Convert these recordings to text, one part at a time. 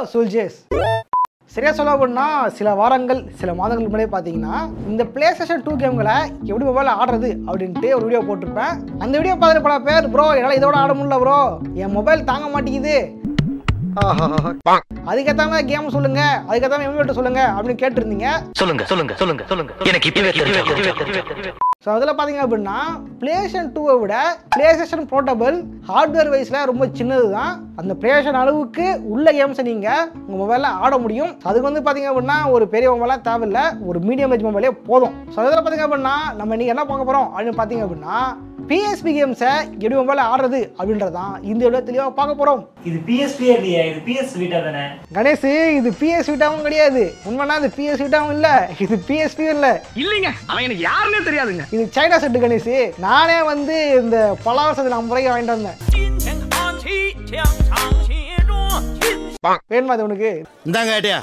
Soldiers சரியா சொல்ல அப்படின்னா சில வாரங்கள் சில மாதங்களுக்கு முன்னாடி பார்த்தீங்கன்னா இந்த பிளே ஸ்டேஷன் டூ கேம்களை எப்படி மொபைலில் ஆடுறது அப்படின்ட்டு ஒரு வீடியோ போட்டிருப்பேன் அந்த வீடியோ பார்த்துட்டு பல பேர் ப்ரோ என்னால் இதோட ஆட முடியல ப்ரோ என் மொபைல் தாங்க மாட்டேங்குது அதுக்கேற்ற மாதிரி கேம் சொல்லுங்க அதுக்கேற்ற மாதிரி எம்யூலேட்டர் சொல்லுங்க அப்படின்னு கேட்டிருந்தீங்க சொல்லுங்க சொல்லுங்க சொல்லுங்க சொல்லுங்க எனக்கு இப்பவே தெரியும் ஸோ அதில் பார்த்தீங்க அப்படின்னா பிளேஸ்டேஷன் டூவை விட பிளேஸ்டேஷன் போர்ட்டபிள் ஹார்ட்வேர் வைஸில் ரொம்ப சின்னது தான் அந்த பிளேஸ்டேஷன் அளவுக்கு உள்ள கேம்ஸை நீங்கள் உங்கள் மொபைலில் ஆட முடியும் அதுக்கு வந்து பார்த்தீங்க அப்படின்னா ஒரு பெரிய மொபைலாக தேவையில்லை ஒரு மீடியம் ஏஜ் மொபைலே போதும் ஸோ அதில் பார்த்தீங்க அப்படின்னா நம்ம இன்றைக்கி என்ன பார்க்க போகிறோம் அப்படின்னு பார்த்தீங்க அப்படின்னா பிஎஸ்பி கேம்ஸை எப்படி மொபைலில் ஆடுறது அப்படின்றது தான் இந்த விட தெளிவாக பார்க்க போகிறோம் இது பிஎஸ்பி இல்லையா இது பிஎஸ் வீட்டா தானே கணேஷ் இது பிஎஸ் விட்டாவும் கிடையாது உண்மைனா இது பிஎஸ் விட்டாவும் இல்லை இது பிஎஸ்பியும் இல்லை இல்லைங்க அவன் எனக்கு யாருன்னே தெரியாதுங்க இது சைனா செட்டு கணேஷ் நானே வந்து இந்த பல வருஷத்துல ஐம்பது ரூபாய்க்கு வாங்கிட்டு வந்தேன் 金钱看齐，墙上写着金 வேணுமா அது உனக்கு இந்தாங்க ஐடியா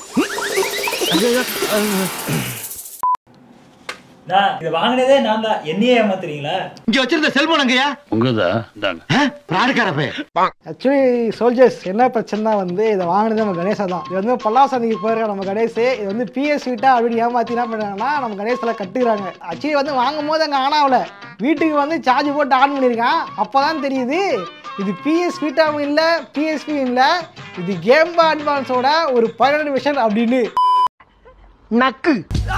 நான் இதை வாங்கினதே நான் தான் என்னையே ஏமாத்துறீங்களா இங்க வச்சிருந்த செல்போன் அங்கயா உங்கதா இந்தாங்க பிராடுக்கார பைய ஆக்சுவலி சோல்ஜர்ஸ் என்ன பிரச்சனை வந்து இதை வாங்கினது நம்ம கணேசா தான் இது வந்து பல்லாசந்திக்கு போயிருக்க நம்ம கணேஷ் இது வந்து பிஎஸ் வீட்டா அப்படின்னு ஏமாத்தி என்ன பண்ணுறாங்கன்னா நம்ம கணேசில் கட்டுக்கிறாங்க ஆக்சுவலி வந்து வாங்கும் போது அங்கே ஆனாவில் வீட்டுக்கு வந்து சார்ஜ் போட்டு ஆன் பண்ணியிருக்கான் அப்போ தான் தெரியுது இது பிஎஸ் வீட்டாவும் இல்லை பிஎஸ்பியும் இல்லை இது கேம் அட்வான்ஸோட ஒரு பதினெட்டு விஷன் அப்படின்னு நக்கு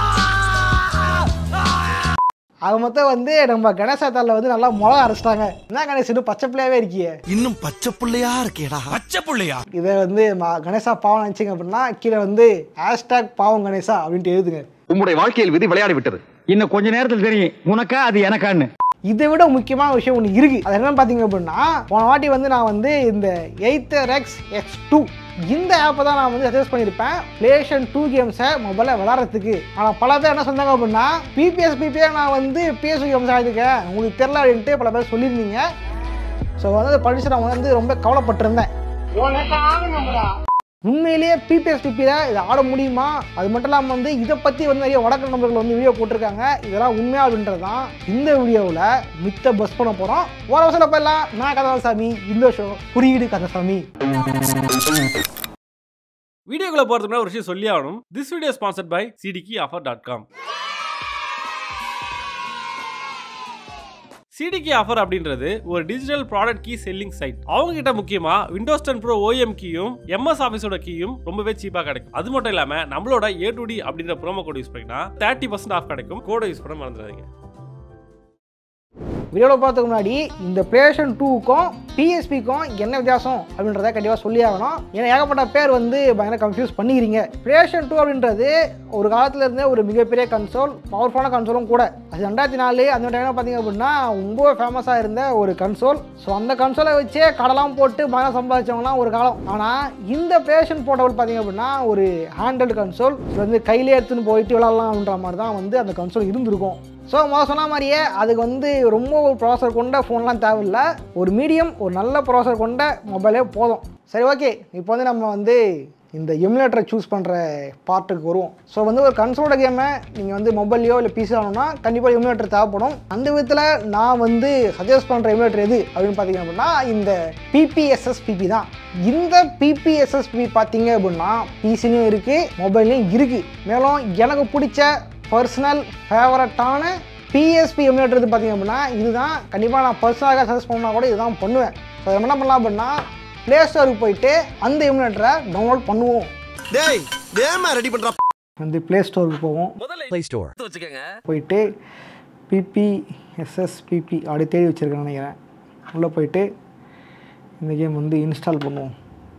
அது மொத்தம் வந்து நம்ம கணேசத்தால வந்து நல்லா மிளகா அரைச்சிட்டாங்க என்ன கணேஷ் இன்னும் பச்சை பிள்ளையாவே இருக்கியே இன்னும் பச்சை புள்ளையா இருக்கேடா பச்சை புள்ளையா இதை வந்து ம- கணேசா பாவம் நினச்சிங்க அப்படின்னா கீழே வந்து ஹேஷ்டாக் பாவம் கணேசா அப்படின்ட்டு எழுதுங்க உம்முடைய வாழ்க்கையில் விதி விளையாடி விட்டது இன்னும் கொஞ்ச நேரத்தில் தெரியும் உனக்கா அது எனக்கான்னு இதை விட முக்கியமான விஷயம் ஒன்று இருக்கு அது என்னன்னு பார்த்தீங்க அப்படின்னா போன வாட்டி வந்து நான் வந்து இந்த எயித்தர் எக்ஸ் எக்ஸ் டூ இந்த ஆப்பை தான் நான் வந்து சஜஸ்ட் பண்ணியிருப்பேன் பிளேஷன் டூ கேம்ஸை மொபைலில் விளாட்றதுக்கு ஆனால் பல பேர் என்ன சொன்னாங்க அப்படின்னா பிபிஎஸ் பிபிஏ நான் வந்து பிஎஸ் கேம்ஸ் ஆகிருக்கேன் உங்களுக்கு தெரில அப்படின்ட்டு பல பேர் சொல்லியிருந்தீங்க ஸோ வந்து அதை படிச்சு நான் வந்து ரொம்ப கவலைப்பட்டிருந்தேன் உண்மையிலேயே பிபிஎஸ் பிபியில் இதை ஆட முடியுமா அது மட்டும் இல்லாமல் வந்து இதை பற்றி வந்து நிறைய வடக்கு நம்பர்கள் வந்து வீடியோ போட்டிருக்காங்க இதெல்லாம் உண்மையா அப்படின்றது தான் இந்த வீடியோவில் மித்த பஸ் பண்ண போகிறோம் ஒரு வருஷம் போயிடலாம் நான் கதாசாமி இந்த ஷோ குறியீடு கதாசாமி வீடியோக்குள்ள போறதுக்கு முன்னாடி ஒரு விஷயம் சொல்லி ஆகணும் this video sponsored by CDKey offer dot com CDKey offer அப்படின்றது ஒரு digital product key selling site அவங்க கிட்ட முக்கியமா விண்டோஸ் டென் ப்ரோ ஓஎம் கீயும் எம்எஸ் ஆஃபீஸோட கீயும் ரொம்பவே சீப்பா கிடைக்கும் அது மட்டும் இல்லாம நம்மளோட ஏ டு டி அப்படின்ற ப்ரோமோ கோட் யூஸ் பண்ணினா தேர்ட்டி பர்சன்ட் ஆஃப் கிடைக்கும் கோடை யூஸ் பண்ண மறந்துடாதீங்க வீடியோவில் பார்த்துக்கு முன்னாடி இந்த பிளேஷன் டூக்கும் பிஎஸ்பிக்கும் என்ன வித்தியாசம் அப்படின்றத கண்டிப்பாக சொல்லி ஆகணும் ஏன்னா ஏகப்பட்ட பேர் வந்து பயங்கர கன்ஃபியூஸ் பண்ணிக்கிறீங்க பிளேஷன் டூ அப்படின்றது ஒரு காலத்துல இருந்தே ஒரு மிகப்பெரிய கன்சோல் பவர்ஃபுல்லான கன்சோலும் கூட அது ரெண்டாயிரத்தி நாலு அந்த டைமில் பார்த்தீங்க அப்படின்னா ரொம்ப ஃபேமஸாக இருந்த ஒரு கன்சோல் ஸோ அந்த கன்சோலை வச்சே கடலாம் போட்டு பயணம் சம்பாதிச்சவங்களாம் ஒரு காலம் ஆனால் இந்த பிளேஷன் போர்ட்டபிள் பார்த்தீங்க அப்படின்னா ஒரு ஹேண்டல்டு கன்சோல் வந்து கையிலே எடுத்துன்னு போயிட்டு விளாட்லாம் அப்படின்ற மாதிரி தான் வந்து அந்த கன்சோல் இருந்திருக்கும் ஸோ முதல்ல சொன்ன மாதிரியே அதுக்கு வந்து ரொம்ப ஒரு ப்ராசர் கொண்ட ஃபோன்லாம் தேவையில்லை ஒரு மீடியம் ஒரு நல்ல ப்ராசர் கொண்ட மொபைலே போதும் சரி ஓகே இப்போ வந்து நம்ம வந்து இந்த எமுலேட்டரை சூஸ் பண்ணுற பார்ட்டுக்கு வருவோம் ஸோ வந்து ஒரு கன்சோலோட கேமை நீங்கள் வந்து மொபைல்லையோ இல்லை பிசி ஆகணும்னா கண்டிப்பாக எமுலேட்டர் தேவைப்படும் அந்த விதத்தில் நான் வந்து சஜஸ்ட் பண்ணுற எமுலேட்டர் எது அப்படின்னு பார்த்தீங்க அப்படின்னா இந்த பிபிஎஸ்எஸ்பிபி தான் இந்த பிபிஎஸ்எஸ்பிபி பார்த்தீங்க அப்படின்னா பிசிலையும் இருக்குது மொபைல்லையும் இருக்குது மேலும் எனக்கு பிடிச்ச பர்சனல் ஃபேவரட்டான பிஎஸ்பி எமுலேட்டர் பார்த்தீங்க அப்படின்னா இதுதான் கண்டிப்பாக நான் பர்சனலாக சஜஸ்ட் பண்ணால் கூட இதுதான் பண்ணுவேன் ஸோ நம்ம என்ன பண்ணலாம் அப்படின்னா ப்ளே ஸ்டோருக்கு போயிட்டு அந்த எமுலேட்டரை டவுன்லோட் பண்ணுவோம் டேய் வேமா ரெடி பண்றா வந்து ப்ளே ஸ்டோருக்கு போவோம் போயிட்டு பிபிஎஸ்எஸ்பிபி அப்படி தேடி வச்சுருக்கேன்னு நினைக்கிறேன் உள்ளே போயிட்டு இந்த கேம் வந்து இன்ஸ்டால் பண்ணுவோம்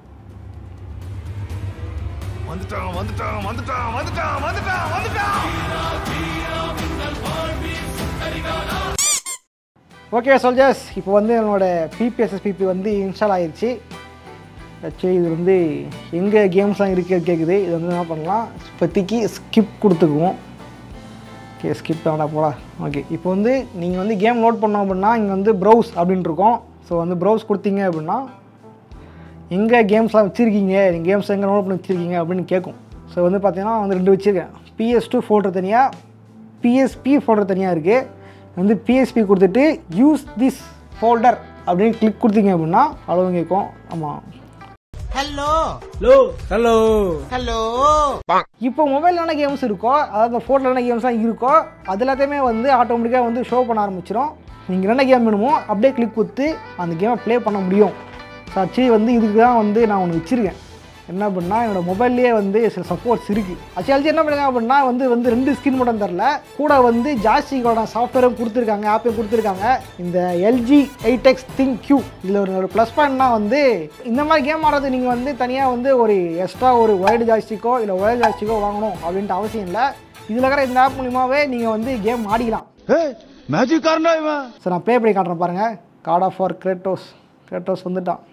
வந்துட்டான் வந்துட்டான் வந்துட்டான் வந்துட்டான் வந்துட்டான் வந்துட்டான் ஓகே சோல்ஜர்ஸ் இப்போ வந்து என்னோட பிபிஎஸ்எஸ்பிபி வந்து இன்ஸ்டால் ஆயிடுச்சு ஆக்சுவலி இது வந்து எங்கே கேம்ஸ்லாம் இருக்குது கேட்குது இது வந்து என்ன பண்ணலாம் இப்போதைக்கு ஸ்கிப் கொடுத்துக்குவோம் ஓகே ஸ்கிப் வேண்டாம் போடா ஓகே இப்போ வந்து நீங்கள் வந்து கேம் லோட் பண்ணோம் அப்படின்னா இங்கே வந்து ப்ரௌஸ் அப்படின்னு இருக்கும் ஸோ வந்து ப்ரௌஸ் கொடுத்தீங்க அப்படின்னா எங்கே கேம்ஸ்லாம் வச்சுருக்கீங்க நீங்கள் கேம்ஸ் எங்கே நோட் பண்ணி வச்சுருக்கீங்க அப்படின்னு கேட்கும் ஸோ வந்து பார்த்தீங்கன்னா வந்து ரெண்டு வச்சுருக்கேன் பிஎஸ் டூ ஃபோல்டர் தனியாக பிஎஸ்பி ஃபோல்டர் தனியாக இருக்குது வந்து பிஎஸ்பி கொடுத்துட்டு யூஸ் திஸ் ஃபோல்டர் அப்படின்னு கிளிக் கொடுத்தீங்க அப்படின்னா அவ்வளோ கேட்கும் ஆமாம் இப்போ மொபைல் என்ன கேம்ஸ் இருக்கோ அதாவது ஃபோனில் என்ன கேம்ஸ்லாம் இருக்கோ அது எல்லாத்தையுமே வந்து ஆட்டோமேட்டிக்காக வந்து ஷோ பண்ண ஆரம்பிச்சிடும் நீங்கள் என்ன கேம் வேணுமோ அப்படியே கிளிக் கொடுத்து அந்த கேமை ப்ளே பண்ண முடியும் ஸோ ஆக்சுவலி வந்து இதுக்கு தான் வந்து நான் ஒன்று வச்சுருக்கேன் என்ன அப்படின்னா என்னோடய மொபைல்லேயே வந்து சில சப்போர்ட்ஸ் இருக்குது ஆக்சுவலி என்ன பண்ணுங்க அப்படின்னா வந்து வந்து ரெண்டு ஸ்கின் மட்டும் தரல கூட வந்து ஜாஸ்தியோட சாஃப்ட்வேரும் கொடுத்துருக்காங்க ஆப்பையும் கொடுத்துருக்காங்க இந்த LG eight X ThinQ இதில் ஒரு ஒரு ப்ளஸ் பாயிண்ட்னா வந்து இந்த மாதிரி கேம் ஆடுறது நீங்கள் வந்து தனியாக வந்து ஒரு எக்ஸ்ட்ரா ஒரு ஒயர்டு ஜாஸ்டிக்கோ இல்லை ஒயர் ஜாஸ்டிக்கோ வாங்கணும் அப்படின்ட்டு அவசியம் இல்லை இதில் இருக்கிற இந்த ஆப் மூலியமாகவே நீங்கள் வந்து கேம் ஆடிக்கலாம் மேஜிக் காரனா இவன் ஸோ நான் ப்ளே பண்ணி காட்டுறேன் பாருங்கள் God of War Kratos Kratos வந்துட்டான்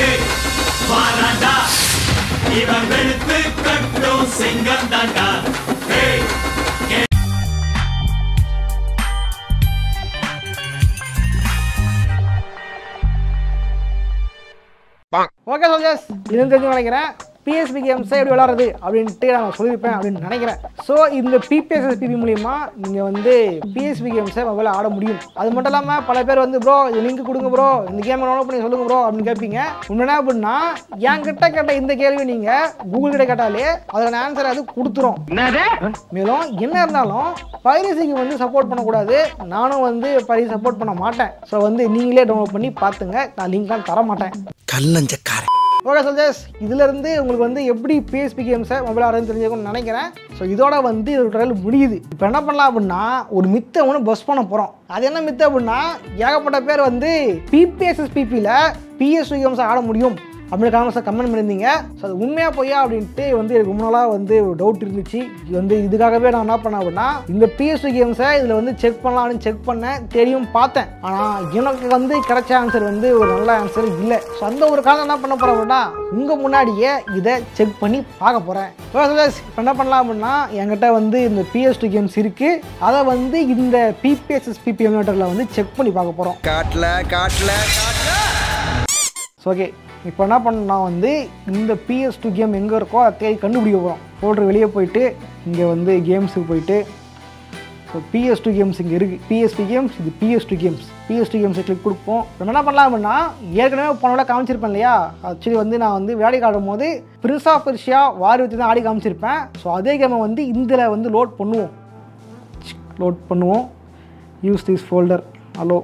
ஓகே சோல்ஜர்ஸ் இது தெரிஞ்சு நினைக்கிறேன் பிஎஸ்பி கேம்ஸை எப்படி விளாட்றது அப்படின்ட்டு நான் சொல்லியிருப்பேன் அப்படின்னு நினைக்கிறேன் ஸோ இந்த பிபிஎஸ்எஸ்பிபி மூலிமா நீங்கள் வந்து பிஎஸ்பி கேம்ஸை மொபைலில் ஆட முடியும் அது மட்டும் இல்லாமல் பல பேர் வந்து ப்ரோ இது லிங்க் கொடுங்க ப்ரோ இந்த கேம் டவுன்லோட் பண்ணி சொல்லுங்க ப்ரோ அப்படின்னு கேட்பீங்க உண்மையா அப்படின்னா என்கிட்ட கேட்ட இந்த கேள்வி நீங்கள் கூகுள் கிட்ட கேட்டாலே அதுக்கான ஆன்சர் அது கொடுத்துரும் மேலும் என்ன இருந்தாலும் பைரசிக்கு வந்து சப்போர்ட் பண்ணக்கூடாது நானும் வந்து பைரசி சப்போர்ட் பண்ண மாட்டேன் ஸோ வந்து நீங்களே டவுன்லோட் பண்ணி பார்த்துங்க நான் லிங்க்லாம் தர மாட்டேன் கல்லஞ்சக்காரன் ஓகே சல்ஜஸ் இதுலேருந்து உங்களுக்கு வந்து எப்படி பிஎஸ்பி கேம்ஸை மொபைல் ஆடுறதுன்னு தெரிஞ்சுக்கணும்னு நினைக்கிறேன் ஸோ இதோட வந்து இது ட்ரையல் முடியுது இப்போ என்ன பண்ணலாம் அப்படின்னா ஒரு மித்தை ஒன்று பஸ் பண்ண போகிறோம் அது என்ன மித்து அப்படின்னா ஏகப்பட்ட பேர் வந்து பிபிஎஸ்எஸ் பிபியில் பிஎஸ்பி கேம்ஸை ஆட முடியும் அப்படின்னு காமெண்ட்ஸை கமெண்ட் பண்ணியிருந்தீங்க ஸோ அது உண்மையாக பொய்யா அப்படின்ட்டு வந்து எனக்கு ரொம்ப நாளாக வந்து ஒரு டவுட் இருந்துச்சு இது வந்து இதுக்காகவே நான் என்ன பண்ணேன் அப்படின்னா இந்த பிஎஸ்பி கேம்ஸை இதில் வந்து செக் பண்ணலாம்னு செக் பண்ணேன் தெரியும் பார்த்தேன் ஆனால் எனக்கு வந்து கிடைச்ச ஆன்சர் வந்து ஒரு நல்ல ஆன்சர் இல்லை ஸோ அந்த ஒரு காலம் என்ன பண்ண போகிறேன் அப்படின்னா உங்கள் முன்னாடியே இதை செக் பண்ணி பார்க்க போகிறேன் இப்போ என்ன பண்ணலாம் அப்படின்னா என்கிட்ட வந்து இந்த பிஎஸ் டூ கேம்ஸ் இருக்குது அதை வந்து இந்த பிபிஎஸ்எஸ் பிபிஎம் வந்து செக் பண்ணி பார்க்க போகிறோம் காட்டல காட்டல காட்டல ஸோ ஓகே இப்போ என்ன பண்ணா வந்து இந்த பிஎஸ் டூ கேம் எங்கே இருக்கோ அதை தேடி கண்டுபிடிக்க போகிறோம் ஃபோல்டர் வெளியே போயிட்டு இங்கே வந்து கேம்ஸுக்கு போயிட்டு ஸோ பிஎஸ் டூ கேம்ஸ் இங்கே இருக்குது பிஎஸ்பி கேம்ஸ் இது PS two games PS two கேம்ஸை கிளிக் கொடுப்போம் நம்ம என்ன பண்ணலாம் அப்படின்னா ஏற்கனவே போனோட காமிச்சிருப்பேன் இல்லையா ஆக்சுவலி வந்து நான் வந்து விளையாடி காட்டும் போது பிரின்ஸ் ஆஃப் பெர்ஷியா வாரி வச்சு தான் ஆடி காமிச்சிருப்பேன் ஸோ அதே கேமை வந்து இதில் வந்து லோட் பண்ணுவோம் லோட் பண்ணுவோம் யூஸ் திஸ் ஃபோல்டர் ஹலோ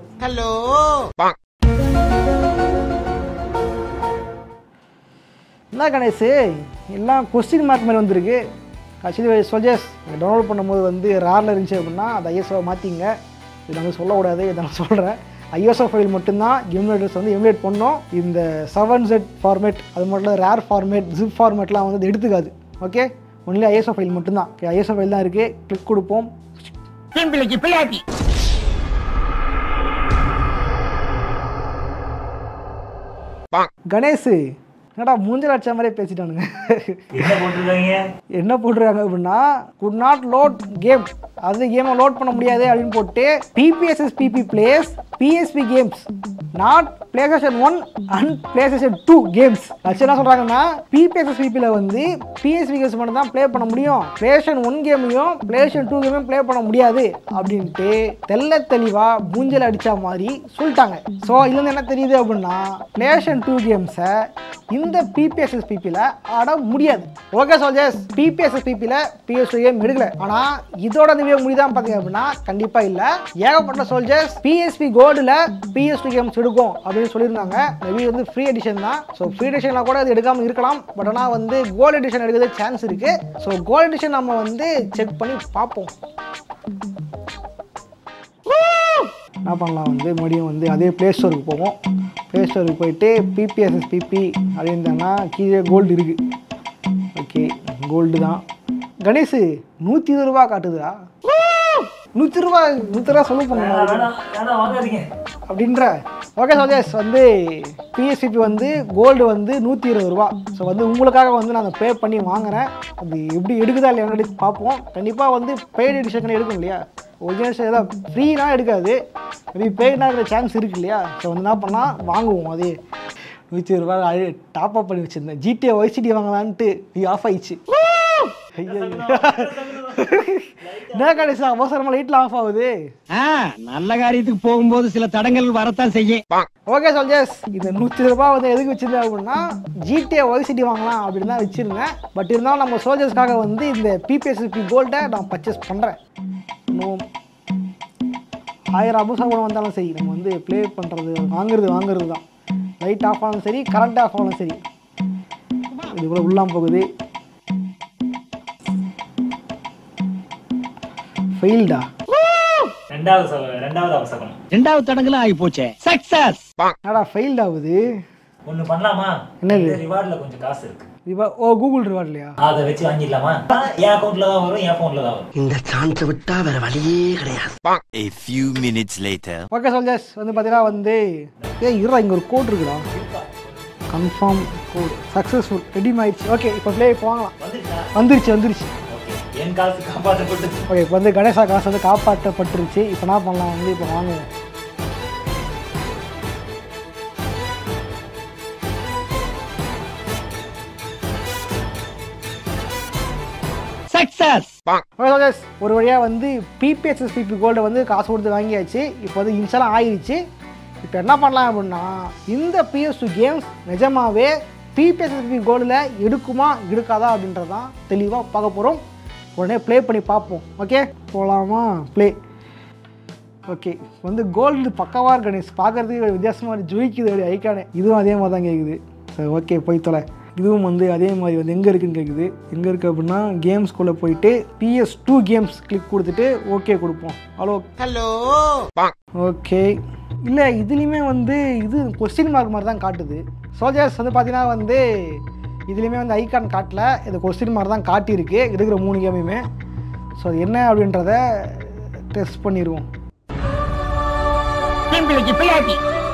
என்ன கணேஷ் எல்லாம் கொஸ்டின் மார்க் மாதிரி வந்திருக்கு ஆக்சுவலி சோல்ஜர்ஸ் நீங்கள் டவுன்லோட் பண்ணும்போது வந்து ரேரில் இருந்துச்சு அப்படின்னா அதை ஐஎஸ்ஓ மாற்றிங்க இது நாங்கள் சொல்லக்கூடாது இதை நான் சொல்கிறேன் ஐஎஸ்ஓ ஃபைல் மட்டும்தான் எமுலேட்டர்ஸ் வந்து எமுலேட் பண்ணோம் இந்த செவன் செட் ஃபார்மேட் அது மட்டும் இல்லை ரேர் ஃபார்மேட் ஜிப் ஃபார்மேட்லாம் வந்து அது எடுத்துக்காது ஓகே ஒன்லி ஐஎஸ்ஓ ஃபைல் மட்டும்தான் ஓகே ஐஎஸ்ஓ ஃபைல் தான் இருக்குது கிளிக் கொடுப்போம் கணேஷ் என்னடா மூஞ்சல் அடிச்ச மாதிரியே பேசிட்டானுங்க என்ன போட்டிருக்காங்க என்ன போட்டுருக்காங்க அப்படின்னா குட் நாட் லோட் கேம் அது கேமை லோட் பண்ண முடியாது அப்படின்னு போட்டு PPSSPP plays PSP games not PlayStation one and PlayStation two games actually என்ன சொல்கிறாங்கன்னா பிபிஎஸ்எஸ் பிபியில் வந்து பிஎஸ்பி கேம்ஸ் மட்டும் தான் ப்ளே பண்ண முடியும் பிளே ஸ்டேஷன் ஒன் கேமையும் பிளே ஸ்டேஷன் டூ கேமையும் ப்ளே பண்ண முடியாது அப்படின்ட்டு தெள்ள தெளிவாக மூஞ்சல் அடித்த மாதிரி சொல்லிட்டாங்க ஸோ இதுலேருந்து என்ன தெரியுது அப்படின்னா பிளே ஸ்டேஷன் டூ கேம்ஸை இந்த பிபிஎஸ்எஸ் பிபியில் ஆட முடியாது ஓகே சோல்ஜர்ஸ் பிபிஎஸ்எஸ் பிபியில் பிஎஸ் கேம் எடுக்கல ஆனால் இதோட நிவே முடிதான் பார்த்தீங்க அப்படின்னா கண்டிப்பாக இல்லை ஏகப்பட்ட சோல்ஜர்ஸ் பிஎஸ்பி கோல்டில் பிஎஸ் டூ கேம்ஸ் எடுக்கும் அப்படின்னு சொல்லியிருந்தாங்க மேபி வந்து ஃப்ரீ எடிஷன் தான் ஸோ ஃப்ரீ எடிஷனில் கூட அது எடுக்காமல் இருக்கலாம் பட் ஆனால் வந்து கோல்டு எடிஷன் எடுக்கிறது சான்ஸ் இருக்குது ஸோ கோல்டு எடிஷன் நம்ம வந்து செக் பண்ணி பார்ப்போம் என்ன பண்ணலாம் வந்து மறுபடியும் வந்து அதே ப்ளே ஸ்டோருக்கு போவோம் ப்ளே ஸ்டோருக்கு போயிட்டு பிபிஎஸ்எஸ் பிபி அப்படின்ட்டாங்கன்னா கீழே கோல்டு இருக்குது ஓகே கோல்டு தான் கணேஷ் நூற்றி இருபது ரூபா காட்டுதுடா நூற்றி ரூபா நூற்றி ரூபா சொல்லு பண்ணுங்க வேணாம் வேணாம் வாங்காதீங்க அப்படின்ற ஓகே சோஜேஷ் வந்து பிஎஸ்சிபி வந்து கோல்டு வந்து நூற்றி இருபது ரூபா ஸோ வந்து உங்களுக்காக வந்து நான் பே பண்ணி வாங்குறேன் அது எப்படி எடுக்குதா இல்லையா எடுத்து பார்ப்போம் கண்டிப்பாக வந்து பெய்டு எடிஷன் எடுக்கும் இல்லையா ஒரிஜினல் ஏதாவது ஃப்ரீனா எடுக்காது மேபி பெய்டுனா இருக்கிற சான்ஸ் இருக்கு இல்லையா ஸோ வந்து என்ன பண்ணால் வாங்குவோம் அதே நூற்றி இருபது ரூபா டாப் அப் பண்ணி வச்சுருந்தேன் ஜிடிஏ ஒய்சிடி வாங்கலான்ட்டு இது ஆஃப் ஆயிடுச்சு ஐயோ என்ன கடைசி அவசரமா லைட்ல ஆஃப் ஆகுது நல்ல காரியத்துக்கு போகும்போது சில தடங்கள் வரத்தான் செய்யும் ஓகே சோல்ஜர்ஸ் இந்த நூற்றி ரூபாய் வந்து எதுக்கு வச்சிருந்தேன் அப்படின்னா ஜிடிஏ ஒய்சிட்டி வாங்கலாம் அப்படின்னு தான் வச்சிருந்தேன் பட் இருந்தாலும் நம்ம சோல்ஜர்ஸ்க்காக வந்து இந்த பிபிஎஸ்பி கோல்டை நான் பர்ச்சேஸ் பண்ணுறேன் இன்னும் ஆயிரம் அபுசாபம் வந்தாலும் சரி நம்ம வந்து ப்ளே பண்ணுறது வாங்குறது வாங்குறது தான் லைட் ஆஃப் ஆனாலும் சரி கரண்ட் ஆஃப் ஆனாலும் சரி இதுக்குள்ளே உள்ளாம போகுது ஃபெயில்டா ரெண்டாவது ச- ரெண்டாவது அவசரம் ரெண்டாவது தடங்களும் ஆகி போச்சே சக்சஸ் என்னடா ஃபெயில்ட் ஆகுது ஒண்ணு பண்ணலாமா என்னது? ரிவார்ட்ல கொஞ்சம் காசு இருக்கு இப்போ ஓ கூகுள் ரிவார்ட் இல்லையா அதை வச்சு வாங்கிடலாமா என் அக்கௌண்ட்ல தான் வரும் என் போன்ல தான் வரும் இந்த சான்ஸ் விட்டா வேற வழியே கிடையாது A few minutes later. Okay soldiers வந்து பார்த்தீங்கன்னா வந்து ஏய் இருடா இங்கே ஒரு கோட் இருக்குடா கன்ஃபார்ம் கோட் சக்ஸஸ்ஃபுல் ரெடிம் ஆயிடுச்சு ஓகே இப்போ ப்ளே போகலாம் வந்துருச்சா வந்துருச்சு வந்துருச்சு ஓகே என் காசு காப்பாற்றப்பட்டு ஓகே இப்போ வந்து கணேசா காசு வந்து காப்பாற்றப்பட்டுருச்சு இப்போ என்ன பண்ணலாம் வந்து இப்போ வாங்குவோம் சக்சஸ் ஓகே சோல்ஜர்ஸ் ஒரு வழியாக வந்து பிபிஎஸ்எஸ்பிபி கோல்டை வந்து காசு கொடுத்து வாங்கியாச்சு இப்போ வந்து இன்ஸ்டாலாம் ஆயிடுச்சு இப்போ என்ன பண்ணலாம் அப்படின்னா இந்த பிஎஸ் டூ கேம்ஸ் நிஜமாவே பிபிஎஸ்எஸ்பி கோல்டில் எடுக்குமா எடுக்காதா அப்படின்றது தான் தெளிவாக பார்க்க போகிறோம் உடனே ப்ளே பண்ணி பார்ப்போம் ஓகே போகலாமா ப்ளே ஓகே வந்து கோல்டு பக்கவாக இருக்கு கணேஷ் பார்க்குறதுக்கு வித்தியாசமாக ஜொலிக்குது அப்படி ஐக்கானே இதுவும் அதே மாதிரி தான் கேட்குது சரி ஓகே போய் தொலை இதுவும் வந்து அதே மாதிரி வந்து எங்கே இருக்குன்னு கேட்குது எங்கே இருக்குது அப்படின்னா கேம்ஸ்குள்ளே போயிட்டு பிஎஸ் டூ கேம்ஸ் கிளிக் கொடுத்துட்டு ஓகே கொடுப்போம் ஹலோ ஹலோ ஓகே இல்லை இதுலேயுமே வந்து இது கொஸ்டின் மார்க் மாதிரி தான் காட்டுது சோல்ஜர்ஸ் வந்து பார்த்தீங்கன்னா வந்து இதுலேயுமே வந்து ஐகான் காட்டல இது கொஸ்டின் மார்க் தான் காட்டியிருக்கு இருக்கிற மூணு கேமையுமே ஸோ அது என்ன அப்படின்றத டெஸ்ட் பண்ணிடுவோம் பிள்ளைக்கு பிள்ளையாட்டி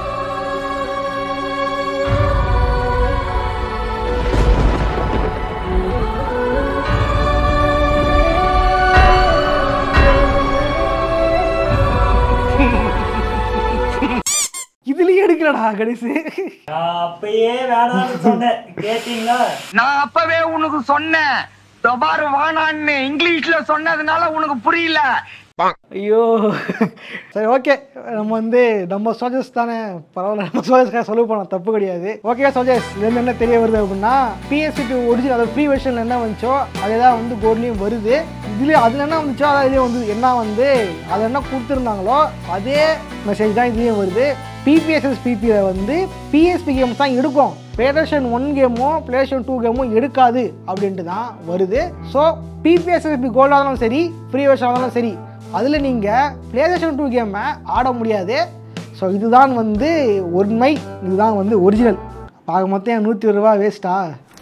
இதுலயே எடுக்கலடா கணேஷ் நான் அப்பயே வேணாம்னு சொன்னேன் கேட்டீங்களா நான் அப்பவே உனக்கு சொன்னேன் பாரு வானான்னு இங்கிலீஷ்ல சொன்னதுனால உனக்கு புரியல ஐயோ சரி ஓகே நம்ம வந்து நம்ம சோல்ஜர்ஸ் தானே பரவாயில்ல நம்ம சோல்ஜர்ஸ்க்காக சொல்ல போனோம் தப்பு கிடையாது ஓகே சோல்ஜர்ஸ் இதுலேருந்து என்ன தெரிய வருது அப்படின்னா பிஎஸ்சிக்கு ஒரிஜினல் அதாவது ப்ரீ வெர்ஷனில் என்ன வந்துச்சோ அதே தான் வந்து கோல்ட்லேயும் வருது இதுலேயும் அதில் என்ன வந்துச்சோ அதான் இதுலேயும் வந்து என்ன வந்து அதில் என்ன கொடுத்துருந்தாங்களோ அதே மெசேஜ் தான் இதுலேயும் வருது பிபிஎஸ்எஸ் பிபியில் வந்து பிஎஸ்பி கேம்ஸ் தான் எடுக்கும் பிளேஸ்டேஷன் ஒன் கேமோ பிளேஸ்டேஷன் டூ கேமோ எடுக்காது அப்படின்ட்டு தான் வருது ஸோ பிபிஎஸ்எஸ்பி கோல்டாக இருந்தாலும் சரி ஃப்ரீ வெர்ஷன் இருந்தாலும் சரி அதில் நீங்கள் பிளேஸ்டேஷன் டூ கேமை ஆட முடியாது ஸோ இதுதான் வந்து உண்மை இதுதான் வந்து ஒரிஜினல் பார்க்க மொத்தம் என் நூற்றி ஒரு ரூபா வேஸ்ட்டா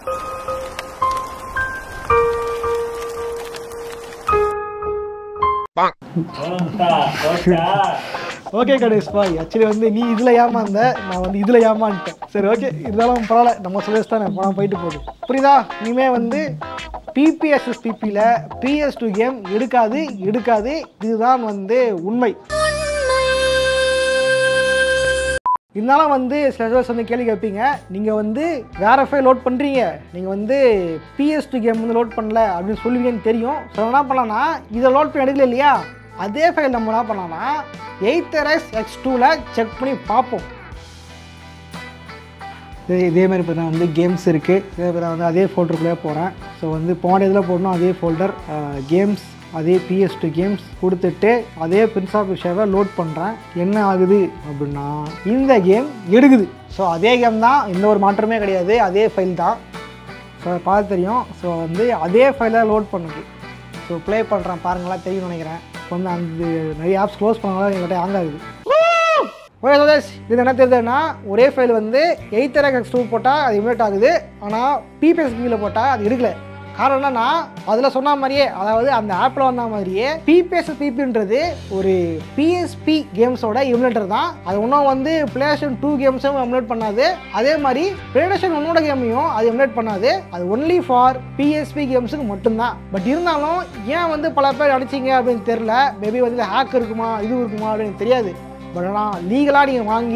போட்டா, போட்டா. ஓகே கணேஷ் பாய் ஆக்சுவலி வந்து நீ இதில் ஏமாந்த நான் வந்து இதில் ஏமாந்துட்டேன் சரி ஓகே இருந்தாலும் பரவாயில்ல நம்ம சொல்லிச்சு தானே பணம் போயிட்டு போகுது புரியுதா இனிமே வந்து பிபிஎஸ்எஸ் பிபியில் பிஎஸ் டூ கேம் எடுக்காது எடுக்காது இதுதான் வந்து உண்மை இருந்தாலும் வந்து சில பேர் வந்து கேள்வி கேட்பீங்க நீங்கள் வந்து வேற ஃபைல் லோட் பண்ணுறீங்க நீங்கள் வந்து பிஎஸ் டூ கேம் வந்து லோட் பண்ணல அப்படின்னு சொல்லுவீங்கன்னு தெரியும் ஸோ என்ன பண்ணலாம்னா இதை லோட் பண்ணி எடுக்கல இல்லையா அதே ஃபைல் நம்ம என்ன பண்ணலாம்னா எயித்தரஸ் எக்ஸ் டூவில் செக் பண்ணி பார்ப்போம் இதே இதே மாதிரி இப்போ வந்து கேம்ஸ் இருக்குது இதே மாதிரி நான் வந்து அதே ஃபோல்டருக்குள்ளே போகிறேன் ஸோ வந்து போன இதில் போடணும் அதே ஃபோல்டர் கேம்ஸ் அதே பிஎஸ் டூ கேம்ஸ் கொடுத்துட்டு அதே பிரின்ஸ் ஆஃப் விஷயவை லோட் பண்ணுறேன் என்ன ஆகுது அப்படின்னா இந்த கேம் எடுக்குது ஸோ அதே கேம் தான் எந்த ஒரு மாற்றமே கிடையாது அதே ஃபைல் தான் ஸோ பார்த்து தெரியும் ஸோ வந்து அதே ஃபைலை லோட் பண்ணுது ஸோ ப்ளே பண்ணுறேன் பாருங்களா தெரியும் நினைக்கிறேன் இப்போ வந்து அந்த நிறைய ஆப்ஸ் க்ளோஸ் பண்ணாலும் எங்கிட்ட ஹேங் ஆகுது ஓகே சோதேஷ் இது என்ன தெரியுதுன்னா ஒரே ஃபைல் வந்து எயிட் எக்ஸ் டூ போட்டால் அது இமினேட் ஆகுது ஆனால் பிபிஎஸ்பியில் போட்டால் அது எடுக்கல காரணம் என்னன்னா அதில் சொன்ன மாதிரியே அதாவது அந்த ஆப்பில் வந்த மாதிரியே பிபிஎஸ் பிபின்றது ஒரு பிஎஸ்பி கேம்ஸோட எமுலேட்டர் தான் அது இன்னும் வந்து பிளேஸ்டேஷன் டூ கேம்ஸும் எமுலேட் பண்ணாது அதே மாதிரி பிளேஸ்டேஷன் ஒன்னோட கேமையும் அது எமுலேட் பண்ணாது அது ஒன்லி ஃபார் பிஎஸ்பி கேம்ஸுக்கு மட்டும்தான் பட் இருந்தாலும் ஏன் வந்து பல பேர் அடிச்சிங்க அப்படின்னு தெரில மேபி வந்து ஹேக் இருக்குமா இது இருக்குமா அப்படின்னு தெரியாது பட் ஆனால் லீகலாக நீங்கள் வாங்கி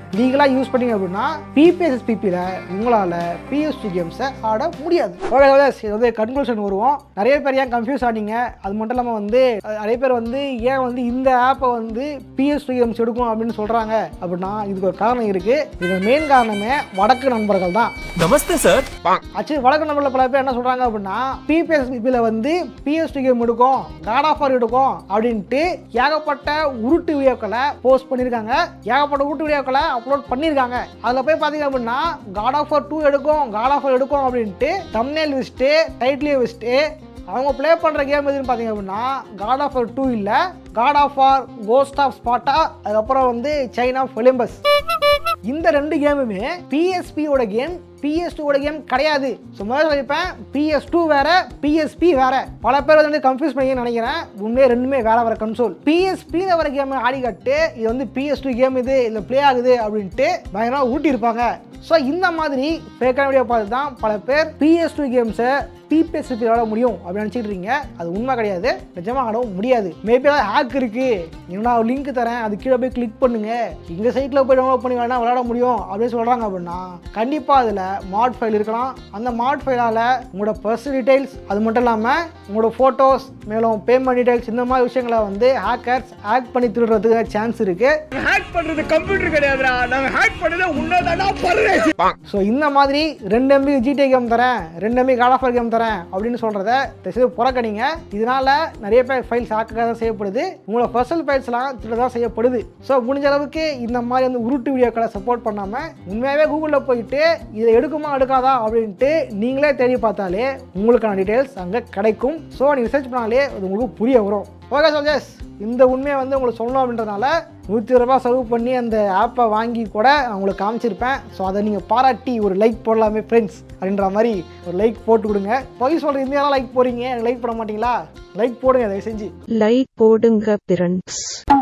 லீகலாக யூஸ் பண்ணீங்க அப்படின்னா பிபிஎஸ்எஸ்பிபியில் உங்களால் பிஎஸ்டி கேம்ஸை ஆட முடியாது ஓகே brothers, இது வந்து கன்க்ளூஷன் வருவோம் நிறைய பேர் ஏன் கன்ஃபியூஸ் ஆனீங்க அது மட்டும் இல்லாமல் வந்து அஹ், நிறைய பேர் வந்து ஏன் வந்து இந்த ஆப்பை வந்து பிஎஸ்டி கேம்ஸ் எடுக்கும் அப்படின்னு சொல்கிறாங்க அப்படின்னா இதுக்கு ஒரு காரணம் இருக்குது இதுக்கு மெயின் காரணமே வடக்கு நண்பர்கள் தான் நமஸ்தே சார் ஆக்சுவலி வடக்கு நம்பரில் பல பேர் என்ன சொல்கிறாங்க அப்படின்னா பிபிஎஸ்பியில் வந்து பிஎஸ்டி கேம் எடுக்கும் காட் ஆஃப் எடுக்கும் அப்படின்ட்டு ஏகப்பட்ட உருட்டு வீடியோக்களை போஸ்ட் பண்ணியிருக்காங்க ஏகப்பட்ட உருட்டு வீடியோக்களை அப்லோட் பண்ணியிருக்காங்க அதில் போய் பார்த்தீங்க அப்படின்னா காட் ஆஃப் டூ எடுக்கும் காட் ஆஃப் எடுக்கும் அப்படின்ட்டு தம்னேல் வச்சுட்டு டைட்டிலே வச்சுட்டு அவங்க ப்ளே பண்ணுற கேம் எதுன்னு பார்த்தீங்க அப்படின்னா காட் ஆஃப் டூ இல்லை God of or ghost of Sparta அதுக்கப்புறம் வந்து சைனா ஒலிம்பஸ் இந்த ரெண்டு கேமுமே பிஎஸ்பியோட கேம் PS2 ஓட கேம் கிடையாது ஸோ முதல்ல சொல்லியிருப்பேன் பிஎஸ் டூ வேற பிஎஸ்பி வேற பல பேர் வந்து கன்ஃபியூஸ் பண்ணி நினைக்கிறேன் உண்மையே ரெண்டுமே வேற வேற கன்சோல் பிஎஸ்பியில் வர கேம் ஆடி கட்டு இது வந்து பிஎஸ் டூ கேம் இது இதில் ப்ளே ஆகுது அப்படின்ட்டு பயங்கரமாக ஊட்டியிருப்பாங்க ஸோ இந்த மாதிரி ஃபேக்கான வீடியோ பார்த்து தான் பல பேர் பிஎஸ் டூ கேம்ஸை பிபிஎஸ்பி விளாட முடியும் அப்படின்னு நினச்சிட்டு இருக்கீங்க அது உண்மை கிடையாது நிஜமாக ஆடவும் முடியாது மேபி ஏதாவது ஹேக் இருக்கு என்னடா லிங்க் தரேன் அது கீழே போய் கிளிக் பண்ணுங்க இந்த சைட்டில் போய் டவுன்லோட் பண்ணி வேணா விளாட முடியும் அப்படின்னு சொல்கிறாங்க அப்படின்னா கண்டிப்பாக அதில் மாட் ஃபைல் இருக்கலாம் அந்த மாட் ஃபைலால் உங்களோட பர்சனல் டீடைல்ஸ் அது மட்டும் இல்லாமல் உங்களோட ஃபோட்டோஸ் மேலும் பேமெண்ட் டீடைல்ஸ் இந்த மாதிரி விஷயங்களை வந்து ஹேக்கர்ஸ் ஹேக் பண்ணி திருடுறதுக்கு சான்ஸ் இருக்குது ஹேக் பண்றது கம்ப்யூட்டர் கிடையாதுடா நாங்க ஹேக் பண்ணது உன்னதாடா பர்ரேஸ் ஸோ இந்த மாதிரி ரெண்டு எம்பி ஜிடி கேம் தரேன் ரெண்டு எம்பி காட் ஆஃபர் கேம் தரேன் அப்படின்னு சொல்கிறத தயவுசெய்து புறக்கணிங்க இதனால் நிறைய பேர் ஃபைல்ஸ் ஹேக்காக தான் செய்யப்படுது உங்களோட பர்சனல் ஃபைல்ஸ்லாம் திருட தான் செய்யப்படுது ஸோ முடிஞ்ச அளவுக்கு இந்த மாதிரி வந்து உருட்டு வீடியோக்களை சப்போர்ட் பண்ணாமல் உண்மையாகவே கூகுளில் போயிட்டு இதை எடுக்குமா எடுக்காதா அப்படின்ட்டு நீங்களே தேடி பார்த்தாலே உங்களுக்கான டீட்டெயில்ஸ் அங்கே கிடைக்கும் ஸோ நீங்கள் ரிசர்ச் பண்ணாலே அது உங்களுக்கு புரிய வரும் ஓகே சோல்ஜர்ஸ் இந்த உண்மையை வந்து உங்களுக்கு சொல்லணும் அப்படின்றதுனால நூற்றி ரூபாய் செலவு பண்ணி அந்த ஆப்பை வாங்கி கூட நான் உங்களுக்கு காமிச்சிருப்பேன் ஸோ அதை நீங்கள் பாராட்டி ஒரு லைக் போடலாமே ஃப்ரெண்ட்ஸ் அப்படின்ற மாதிரி ஒரு லைக் போட்டு கொடுங்க பொய் சொல்கிற இந்தியாலாம் லைக் போடுறீங்க எனக்கு லைக் பண்ண மாட்டீங்களா லைக் போடுங்க தயவு செஞ்சு லைக் போடுங்க பிரண்ட்ஸ்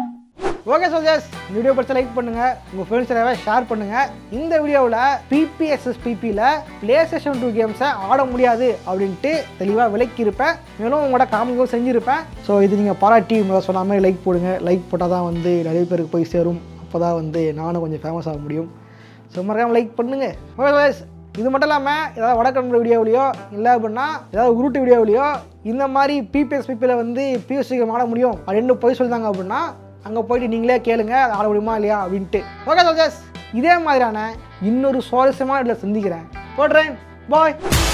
ஓகே சோல்ஜர்ஸ் இந்த வீடியோ பற்றி லைக் பண்ணுங்க உங்க ஃப்ரெண்ட்ஸ் எல்லாமே ஷேர் பண்ணுங்க இந்த வீடியோவில் பிபிஎஸ்எஸ் பிபியில் பிளே ஸ்டேஷன் டூ கேம்ஸை ஆட முடியாது அப்படின்ட்டு தெளிவாக விளக்கியிருப்பேன் மேலும் உங்களோட காமிக்கும் செஞ்சுருப்பேன் ஸோ இது நீங்கள் பாராட்டி முதல்ல சொன்ன மாதிரி லைக் போடுங்க லைக் போட்டால் தான் வந்து நிறைய பேருக்கு போய் சேரும் அப்போ தான் வந்து நானும் கொஞ்சம் ஃபேமஸ் ஆக முடியும் ஸோ மறக்காம லைக் பண்ணுங்க ஓகே guys. இது மட்டும் இல்லாமல் ஏதாவது வடக்கண்ட வீடியோவிலையோ இல்லை அப்படின்னா ஏதாவது உருட்டு வீடியோவிலையோ இந்த மாதிரி பிபிஎஸ் பிபியில் வந்து பிஎஸ்சி ஆட முடியும் அப்படின்னு போய் சொல்லிட்டாங்க அப்படின்னா அங்கே போயிட்டு நீங்களே கேளுங்க அது ஆட முடியுமா இல்லையா அப்படின்ட்டு ஓகே சோஜஸ் இதே மாதிரியான இன்னொரு சுவாரஸ்யமான இதில் சந்திக்கிறேன் போடுறேன் பாய்